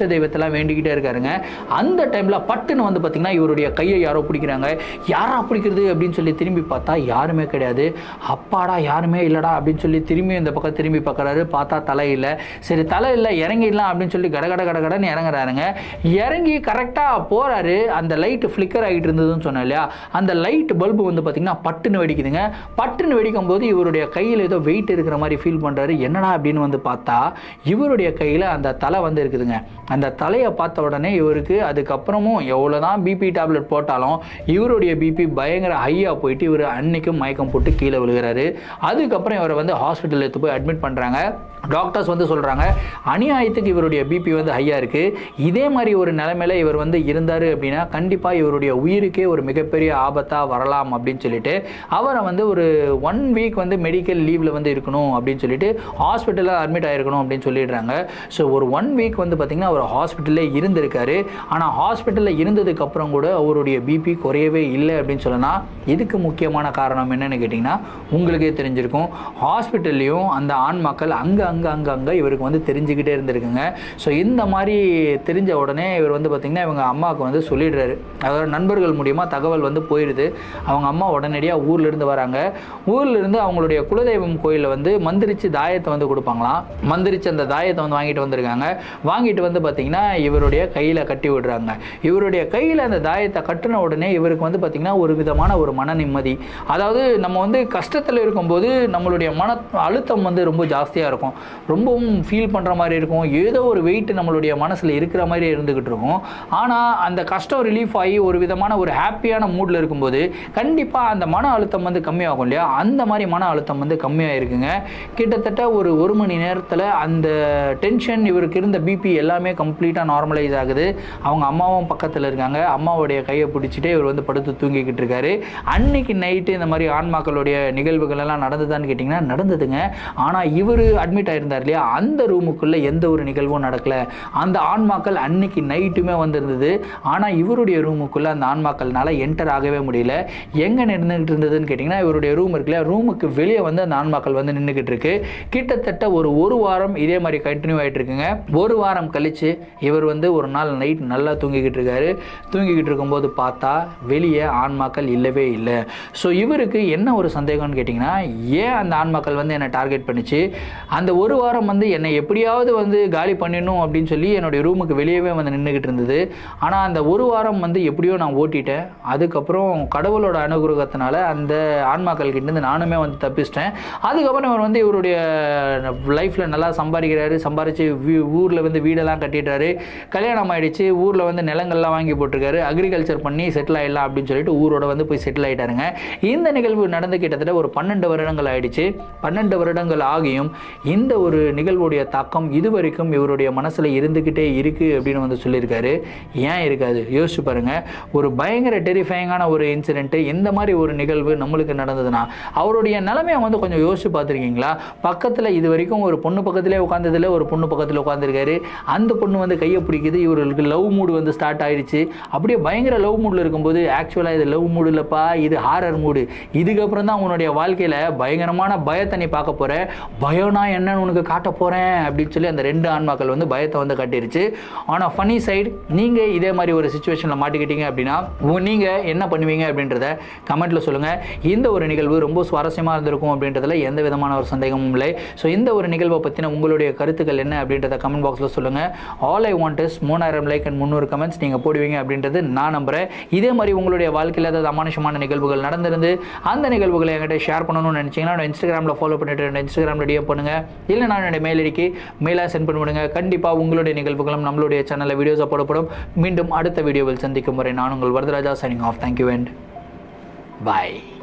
எல்லாம் வேண்டிக்கிட்டே இருக்காருங்க அந்த டைமில் பட்டுன்னு வந்து பார்த்தீங்கன்னா இவருடைய கையை யாரோ பிடிக்கிறாங்க யாரா பிடிக்கிறது அப்படின்னு சொல்லி திரும்பி பார்த்தா யாருமே கிடையாது அப்பாடா யாருமே இல்லைடா அப்படின்னு சொல்லி திரும்பி இந்த பக்கம் திரும்பி பார்க்குறாரு பார்த்தா தலை இல்லை சரி தலை இல்லை இறங்கிடலாம் அப்படின்னு சொல்லி கட கட கட கடன்னு இறங்குறாருங்க இறங்கி கரெக்டாக போகிறாரு அந்த லைட்டு ஃப்ளிக்கர் ஆகிட்டு இருந்ததுன்னு சொன்னேன் இல்லையா அந்த லைட் பல்பு வந்து பார்த்தீங்கன்னா பட்டுன்னு வெடிக்குதுங்க பட்டுன்னு வெடிக்கும் போது இவருடைய கையில் ஏதோ வெயிட் இருக்கிற மாதிரி ஃபீல் பண்ணுறாரு என்னடா அப்படின்னு வந்து பார்த்தா இவருடைய கையில் அந்த தலை வந்து இருக்குதுங்க அந்த தலையை பார்த்த உடனே இவருக்கு அதுக்கப்புறமும் எவ்வளோ தான் பிபி டேப்லெட் போட்டாலும் இவருடைய பிபி பயங்கர ஹையாக போயிட்டு இவர் அன்னைக்கும் மயக்கம் போட்டு கீழே விழுகிறாரு அதுக்கப்புறம் இவரை வந்து ஹாஸ்பிட்டல் எடுத்து போய் அட்மிட் பண்ணுறாங்க டாக்டர்ஸ் வந்து சொல்கிறாங்க அநியாயத்துக்கு இவருடைய பிபி வந்து ஹையாக இருக்குது இதே மாதிரி ஒரு நிலைமையில இவர் வந்து இருந்தார் அப்படின்னா கண்டிப்பாக இவருடைய உயிருக்கே ஒரு மிகப்பெரிய ஆபத்தாக வரலாம் அப்படின்னு சொல்லிட்டு அவரை வந்து ஒரு ஒன் வீக் வந்து மெடிக்கல் லீவில் வந்து இருக்கணும் அப்படின்னு சொல்லிட்டு ஹாஸ்பிட்டலில் அட்மிட் ஆகிருக்கணும் அப்படின்னு சொல்லிடுறாங்க ஸோ ஒரு ஒன் வீக் வந்து பார்த்திங்கன்னா அவர் ஹாஸ்பிட்டல்லே இருந்திருக்காரு ஆனால் ஹாஸ்பிட்டலில் இருந்ததுக்கப்புறம் கூட அவருடைய பிபி குறையவே இல்லை அப்படின்னு சொல்லலாம் இதுக்கு முக்கியமான காரணம் என்னன்னு கேட்டிங்கன்னா உங்களுக்கே தெரிஞ்சிருக்கும் ஹாஸ்பிட்டல்லையும் அந்த ஆண்மக்கள் அங்கே அங்கே அங்கே அங்கே இவருக்கு வந்து தெரிஞ்சுக்கிட்டே இருந்திருக்குங்க ஸோ இந்த மாதிரி தெரிஞ்ச உடனே இவர் வந்து பார்த்திங்கன்னா இவங்க அம்மாவுக்கு வந்து சொல்லிடுறாரு அதாவது நண்பர்கள் மூலியமாக தகவல் வந்து போயிடுது அவங்க அம்மா உடனடியாக ஊர்லேருந்து வராங்க ஊர்லேருந்து அவங்களுடைய குலதெய்வம் கோயிலில் வந்து மந்திரிச்சு தாயத்தை வந்து கொடுப்பாங்களாம் மந்திரிச்சு அந்த தாயத்தை வந்து வாங்கிட்டு வந்திருக்காங்க வாங்கிட்டு வந்து பார்த்திங்கன்னா இவருடைய கையில் கட்டி விடுறாங்க இவருடைய கையில் அந்த தாயத்தை கட்டின உடனே இவருக்கு வந்து பார்த்திங்கன்னா ஒரு விதமான ஒரு மன நிம்மதி அதாவது நம்ம வந்து கஷ்டத்தில் இருக்கும்போது நம்மளுடைய மன அழுத்தம் வந்து ரொம்ப ஜாஸ்தியாக இருக்கும் ரொம்பவும் ஃபீல் பண்ணுற மாதிரி இருக்கும் ஏதோ ஒரு வெயிட் நம்மளுடைய மனசில் இருக்கிற மாதிரி இருந்துக்கிட்டு இருக்கும் ஆனால் அந்த கஷ்டம் ரிலீஃப் ஆகி ஒரு விதமான ஒரு ஹாப்பியான மூடில் இருக்கும்போது கண்டிப்பாக அந்த மன அழுத்தம் வந்து கம்மியாகும் இல்லையா அந்த மாதிரி மன அழுத்தம் வந்து கம்மியாக இருக்குங்க கிட்டத்தட்ட ஒரு ஒரு மணி நேரத்தில் அந்த டென்ஷன் இவருக்கு இருந்த பிபி எல்லாமே கம்ப்ளீட்டாக நார்மலைஸ் ஆகுது அவங்க அம்மாவும் பக்கத்தில் இருக்காங்க அம்மாவுடைய கையை பிடிச்சிட்டே இவர் வந்து படுத்து தூங்கிக்கிட்டு இருக்காரு அன்னைக்கு நைட்டு இந்த மாதிரி ஆன்மாக்களுடைய நிகழ்வுகள் எல்லாம் நடந்ததான்னு கேட்டிங்கன்னா நடந்ததுங்க ஆனால் இவர் அட்மிட் ஆயிருந்தார் இல்லையா அந்த ரூமுக்குள்ளே எந்த ஒரு நிகழ்வும் நடக்கல அந்த ஆன்மாக்கள் அன்னைக்கு நைட்டுமே வந்திருந்தது ஆனால் இவருடைய ரூமுக்குள்ளே அந்த ஆன்மாக்கள்னால என்டர் ஆகவே முடியல எங்கே நின்றுக்கிட்டு இருந்ததுன்னு கேட்டிங்கன்னா இவருடைய ரூம் இருக்குல்ல ரூமுக்கு வெளியே வந்து அந்த ஆன்மாக்கள் வந்து நின்றுக்கிட்டு இருக்கு கிட்டத்தட்ட ஒரு ஒரு வாரம் இதே மாதிரி கண்டினியூ ஆகிட்டு இருக்குங்க ஒரு வாரம் கழிச்சு இவர் வந்து ஒரு நாள் நைட் நல்லா தூங்கிக்கிட்டு இருக்காரு தூங்கிக்கிட்டு இருக்கும்போது பார்த்தா வெளியே ஆன்மாக்கள் இல்லவே இல்லை ஸோ இவருக்கு என்ன ஒரு சந்தேகம்னு கேட்டிங்கன்னா ஏன் அந்த ஆன்மாக்கள் வந்து என்னை டார்கெட் பண்ணிச்சு அந்த ஒரு வாரம் வந்து என்னை எப்படியாவது வந்து காலி பண்ணிடணும் அப்படின்னு சொல்லி என்னுடைய ரூமுக்கு வெளியவே வந்து நின்றுக்கிட்டு இருந்தது ஆனால் அந்த ஒரு வாரம் வந்து எப்படியோ நான் ஓட்டிட்டேன் அதுக்கப்புறம் கடவுளோட அனுகிரகத்தினால அந்த ஆன்மாக்கள் கிட்டேருந்து நானுமே வந்து தப்பிச்சிட்டேன் அதுக்கப்புறம் இவர் வந்து இவருடைய லைஃப்பில் நல்லா சம்பாதிக்கிறாரு சம்பாரித்து ஊரில் வந்து வீடெல்லாம் கட்டிட்டாரு கல்யாணம் ஆயிடுச்சு ஊரில் வந்து நிலங்கள்லாம் வாங்கி போட்டிருக்காரு அக்ரிகல்ச்சர் பண்ணி செட்டில் ஆயிடலாம் அப்படின்னு சொல்லிட்டு ஊரோட வந்து போய் செட்டில் ஆயிட்டாருங்க இந்த நிகழ்வு நடந்து கிட்டத்தட்ட ஒரு பன்னெண்டு வருடங்கள் ஆயிடுச்சு பன்னெண்டு வருடங்கள் ஆகியும் இந்த ஒரு நிகழ்வுடைய தாக்கம் இதுவரைக்கும் இவருடைய மனசில் இருந்துக்கிட்டே இருக்குது அப்படின்னு வந்து சொல்லியிருக்காரு ஏன் இருக்காது யோசிச்சு பாருங்க ஒரு பயங்கர டெரிஃபைங்கான ஒரு இன்சிடென்ட்டு இந்த மாதிரி ஒரு நிகழ்வு நம்மளுக்கு நடந்ததுன்னா அவருடைய நிலைமையை வந்து கொஞ்சம் யோசிச்சு பார்த்துருக்கீங்களா பக்கத்தில் இது வரைக்கும் ஒரு பொண்ணு பக்கத்திலே உட்காந்ததில் ஒரு பொண்ணு பக்கத்தில் உட்காந்துருக்காரு அந்த பொண்ணு வந்து கையை பிடிக்குது இவருக்கு லவ் மூடு வந்து ஸ்டார்ட் ஆயிடுச்சு அப்படியே பயங்கர லவ் மூடில் இருக்கும்போது ஆக்சுவலாக இது லவ் மூடு இல்லைப்பா இது ஹாரர் மூடு இதுக்கப்புறம் தான் உன்னுடைய வாழ்க்கையில் பயங்கரமான பயத்தை நீ பார்க்க போகிற பயம்னா என்னன்னு உனக்கு காட்ட போகிறேன் அப்படின்னு சொல்லி அந்த ரெண்டு ஆன்மாக்கள் வந்து பயத்தை வந்து காட்டிருச்சு ஆனால் ஃபனி சைடு நீங்கள் இதே மாதிரி ஒரு சுச்சுவேஷனில் மாட்டிக்கிட்டீங்க அப்படின்னா நீங்கள் என்ன பண்ணுவீங்க அப்படின்றத கமெண்ட்டில் சொல்லுங்கள் இந்த ஒரு நிகழ்வு ரொம்ப சுவாரஸ்யமாக இருந்திருக்கும் அப்படின்றதுல எந்த விதமான ஒரு சந்தேகமும் இல்லை ஸோ இந்த ஒரு நிகழ்வை பற்றின உங்களுடைய கருத்துக்கள் என்ன அப்படின்றத கமெண்ட் பாக்ஸில் சொல்லுங்கள் ஆல் ஐ வாண்ட் இஸ் மூணாயிரம் லைக் அண்ட் முந்நூறு கமெண்ட்ஸ் நீங்கள் போடுவீங்க அப்படின்றது நான் நம்புகிறேன் இதே மாதிரி உங்களுடைய வாழ்க்கையில் ஏதாவது அமானுஷமான நிகழ்வுகள் நடந்திருந்து அந்த நிகழ்வுகளை என்கிட்ட ஷேர் பண்ணணும்னு நினச்சிங்கன்னா இன்ஸ்டாகிராமில் ஃபாலோ பண்ணிட்டு இன்ஸ்டாகிராமில் டிஎம் பண்ணுங்கள் இல்லை நான் என்னுடைய மெயில் ஐடிக்கு மெயிலாக சென்ட் பண்ணி விடுங்க கண்டிப்பாக உங்களுடைய நிகழ்வுகளும் நம்மளுடைய சேனலில் வீடியோஸாக போடப்படும் மீண்டும் அடுத்த வீடியோவில் சந்திக்கும் வரை நான் உங்கள் Varadaraja signing off thank you and bye